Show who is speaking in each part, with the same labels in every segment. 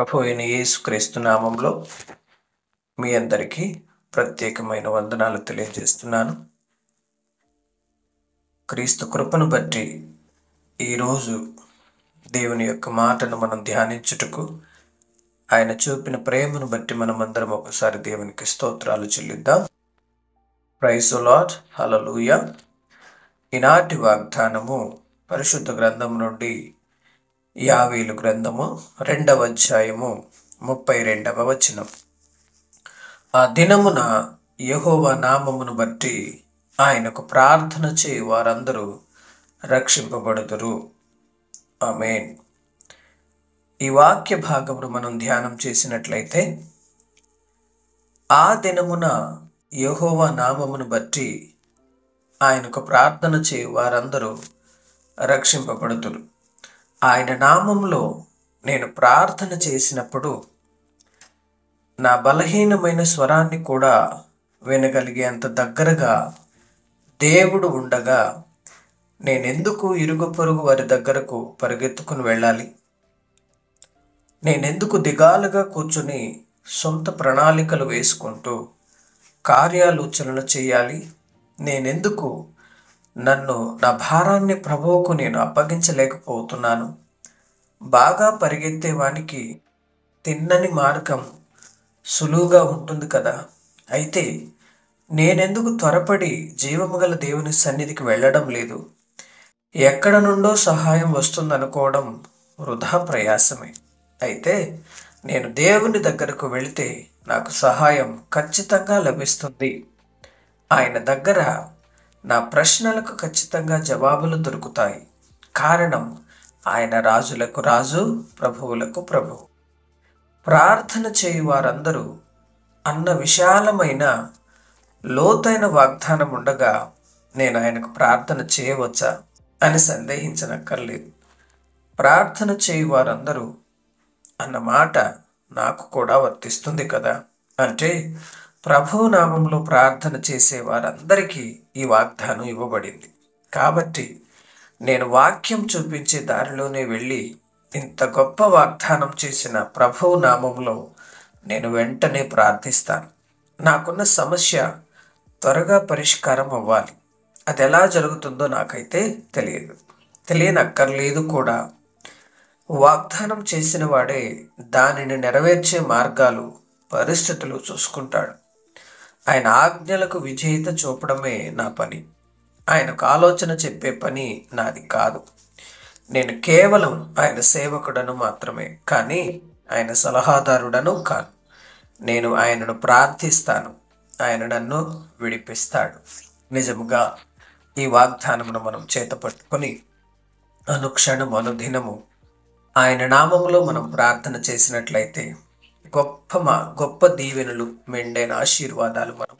Speaker 1: ప్రభు అయిన యేసుక్రీస్తు నామంలో మీ అందరికీ ప్రత్యేకమైన వందనాలు తెలియజేస్తున్నాను క్రీస్తు కృపను బట్టి ఈరోజు దేవుని యొక్క మాటను మనం ధ్యానించుటకు ఆయన చూపిన ప్రేమను బట్టి మనం అందరం ఒకసారి దేవునికి స్తోత్రాలు చెల్లిద్దాం ప్రైస్ లాడ్ హలలుయ ఈనాటి వాగ్దానము పరిశుద్ధ గ్రంథం నుండి యావేలు గ్రంథము రెండవ అధ్యాయము ముప్పై రెండవ వచనం ఆ దినమున యెహోవా నామమును బట్టి ఆయనకు ప్రార్థన చేయి వారందరూ రక్షింపబడుదురు ఆమేన్ ఈ వాక్య భాగమును మనం ధ్యానం చేసినట్లయితే ఆ దినమున యెహోవా నామమును బట్టి ఆయనకు ప్రార్థన చేయి వారందరూ రక్షింపబడుతురు ఆయన నామంలో నేను ప్రార్థన చేసినప్పుడు నా బలహీనమైన స్వరాన్ని కూడా వినగలిగేంత దగ్గరగా దేవుడు ఉండగా నేనెందుకు ఇరుగు పొరుగు వారి దగ్గరకు పరిగెత్తుకుని వెళ్ళాలి నేనెందుకు దిగాలుగా కూర్చుని సొంత ప్రణాళికలు వేసుకుంటూ కార్యాలోచనలు చేయాలి నేనెందుకు నన్ను నా భారాన్ని ప్రభువుకు నేను అప్పగించలేకపోతున్నాను బాగా పరిగెత్తే వానికి తిన్నని మార్గం సులువుగా ఉంటుంది కదా అయితే నేనెందుకు త్వరపడి జీవము గల దేవుని సన్నిధికి వెళ్ళడం లేదు ఎక్కడ నుండో సహాయం వస్తుందనుకోవడం వృధా ప్రయాసమే అయితే నేను దేవుని దగ్గరకు వెళితే నాకు సహాయం ఖచ్చితంగా లభిస్తుంది ఆయన దగ్గర నా ప్రశ్నలకు ఖచ్చితంగా జవాబులు దొరుకుతాయి కారణం ఆయన రాజులకు రాజు ప్రభువులకు ప్రభువు ప్రార్థన చేయి వారందరూ అన్న విశాలమైన లోతైన వాగ్దానం ఉండగా నేను ఆయనకు ప్రార్థన చేయవచ్చా అని సందేహించనక్కర్లేదు ప్రార్థన చేయి వారందరూ అన్న మాట నాకు కూడా వర్తిస్తుంది కదా అంటే ప్రభు నామంలో ప్రార్థన చేసే వారందరికీ ఈ వాగ్దానం ఇవ్వబడింది కాబట్టి నేను వాక్యం చూపించే దారిలోనే వెళ్ళి ఇంత గొప్ప వాగ్దానం చేసిన ప్రభువు నామంలో నేను వెంటనే ప్రార్థిస్తాను నాకున్న సమస్య త్వరగా పరిష్కారం అవ్వాలి అది ఎలా జరుగుతుందో నాకైతే తెలియదు తెలియనక్కర్లేదు కూడా వాగ్దానం చేసిన వాడే దానిని నెరవేర్చే మార్గాలు పరిస్థితులు చూసుకుంటాడు ఆయన ఆజ్ఞలకు విజేత చూపడమే నా పని ఆయనకు ఆలోచన చెప్పే పని నాది కాదు నేను కేవలం ఆయన సేవకుడను మాత్రమే కానీ ఆయన సలహాదారుడను కాను నేను ఆయనను ప్రార్థిస్తాను ఆయన నన్ను విడిపిస్తాడు నిజముగా ఈ వాగ్దానమును మనం చేత పట్టుకొని అనుక్షణం అనుదినము ఆయన నామములో మనం ప్రార్థన చేసినట్లయితే గొప్ప మా గొప్ప దీవెనలు మెండైన ఆశీర్వాదాలు మనం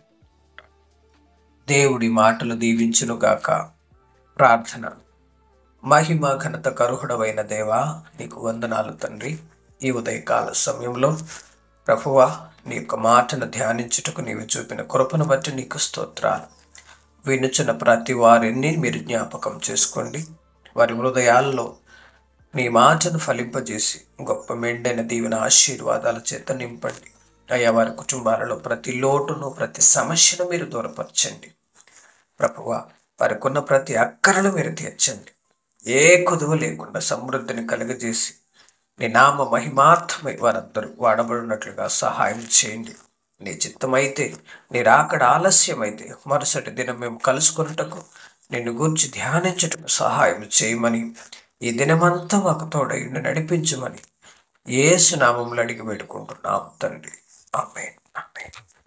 Speaker 1: దేవుడి మాటలు దీవించునుగాక ప్రార్థన మహిమ ఘనత కరుహుడవైన దేవా నీకు వందనాలు తండ్రి ఈ ఉదయకాల సమయంలో ప్రభువా నీ యొక్క మాటను ధ్యానించుటకు నీవు చూపిన కృపను బట్టి నీకు స్తోత్రాలు వినుచున్న ప్రతి వారిని మీరు జ్ఞాపకం చేసుకోండి వారి హృదయాల్లో నీ మాటను ఫలింపజేసి గొప్ప మెండైన దీవెన ఆశీర్వాదాల చేత నింపండి అయ్యా వారి కుటుంబాలలో ప్రతి లోటును ప్రతి సమస్యను మీరు దూరపరచండి ప్రభువ వారికి ఉన్న ప్రతి అక్కరను మీరు తీర్చండి ఏ కుదువ లేకుండా సమృద్ధిని కలుగజేసి నీ నామ మహిమార్థమై వారందరూ వాడబడినట్లుగా సహాయం చేయండి నీ చిత్తమైతే నీ రాకడ ఆలస్యమైతే మరుసటి దినం మేము కలుసుకున్నటకు నిన్ను గురించి ధ్యానించుటకు సహాయం చేయమని ఈ దినమంతా మాకు తోడై నడిపించమని ఏసు నామంలో అడిగి పెట్టుకుంటున్నాం తండ్రి ఆమె ఆమె